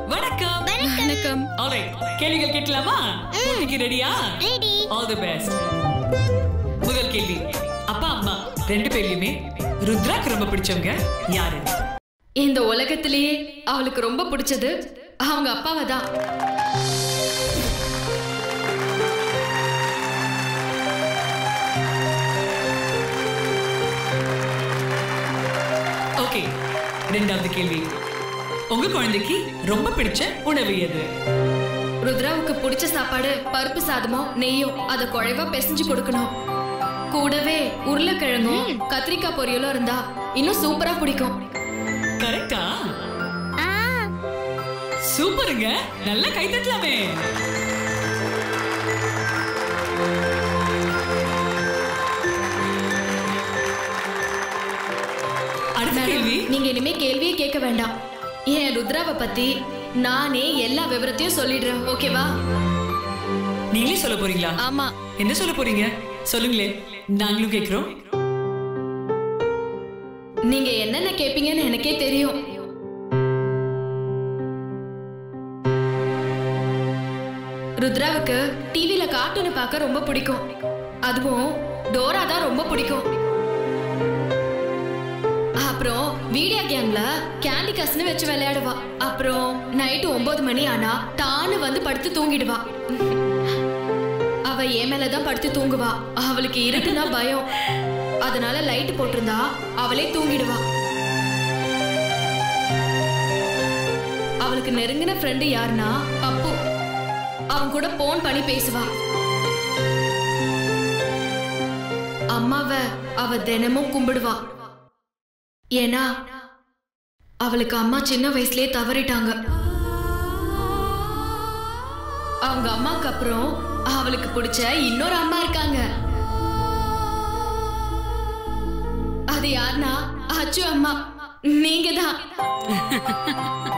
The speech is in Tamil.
வணக்கம் வணக்கம் ஆல்ரைட் கேள்விகள் கேட்கலாமா போட்டிக்கு ரெடியா ரெடி ஆல் தி பெஸ்ட் முதல் கேள்வி அப்பா அம்மா ரெண்டு பேர்லயுமே ருத்ராக்கு ரொம்ப பிடிச்சவங்க யாரு இந்த உலகத்திலேயே அவளுக்கு ரொம்ப பிடிச்சது அவங்க அப்பாவை தான் ஓகே ரெண்டாவது கேள்வி உங்க குழந்தைக்கு ரொம்ப பிடிச்ச உணவு எது ருத்ராவுக்கு பிடிச்ச சாப்பாடு பருப்பு சாதமோ நெய்யோ அதை குழைவா பிசைஞ்சு கொடுக்கணும் கூடவே உருளைக்கிழங்கும் கத்திரிக்காய் பொரியலும் இருந்தா இன்னும் சூப்பரா பிடிக்கும் கரெக்டா ஆ சூப்பருங்க நல்லா கை தட்டலாமே அடுத்த கேள்வி நீங்க இனிமே கேள்வியே கேட்க வேண்டாம் என் ருத்ராவை பத்தி நானே எல்லா விவரத்தையும் சொல்லிடுறேன் ஓகேவா நீங்களே சொல்ல போறீங்களா ஆமா என்ன சொல்ல போறீங்க சொல்லுங்களே நாங்களும் கேக்குறோம் நீங்க என்னென்ன கேப்பீங்கன்னு எனக்கே தெரியும் ருத்ராவுக்கு டிவில கார்ட்டூன் பார்க்க ரொம்ப பிடிக்கும் அதுவும் டோரா தான் ரொம்ப பிடிக்கும் அப்புறம் வீடியோ கேம்ல கேண்டி கஸ்னு வச்சு விளையாடுவா அப்புறம் நைட்டு ஒன்பது மணி ஆனா தானு வந்து படுத்து தூங்கிடுவா அவ என் மேலதான் படுத்து தூங்குவா அவளுக்கு இருட்டுனா பயம் அதனால லைட் போட்டிருந்தா அவளே தூங்கிடுவா அவளுக்கு நெருங்கின ஃப்ரெண்டு யாருன்னா பப்பு அவன் கூட போன் பண்ணி பேசுவா அம்மாவை அவ தினமும் கும்பிடுவா ஏன்னா அவளுக்கு அம்மா சின்ன வயசுலயே தவறிட்டாங்க அவங்க அம்மாக்கு அப்புறம் அவளுக்கு பிடிச்ச இன்னொரு அம்மா இருக்காங்க அது யாருன்னா அச்சு அம்மா நீங்க தான்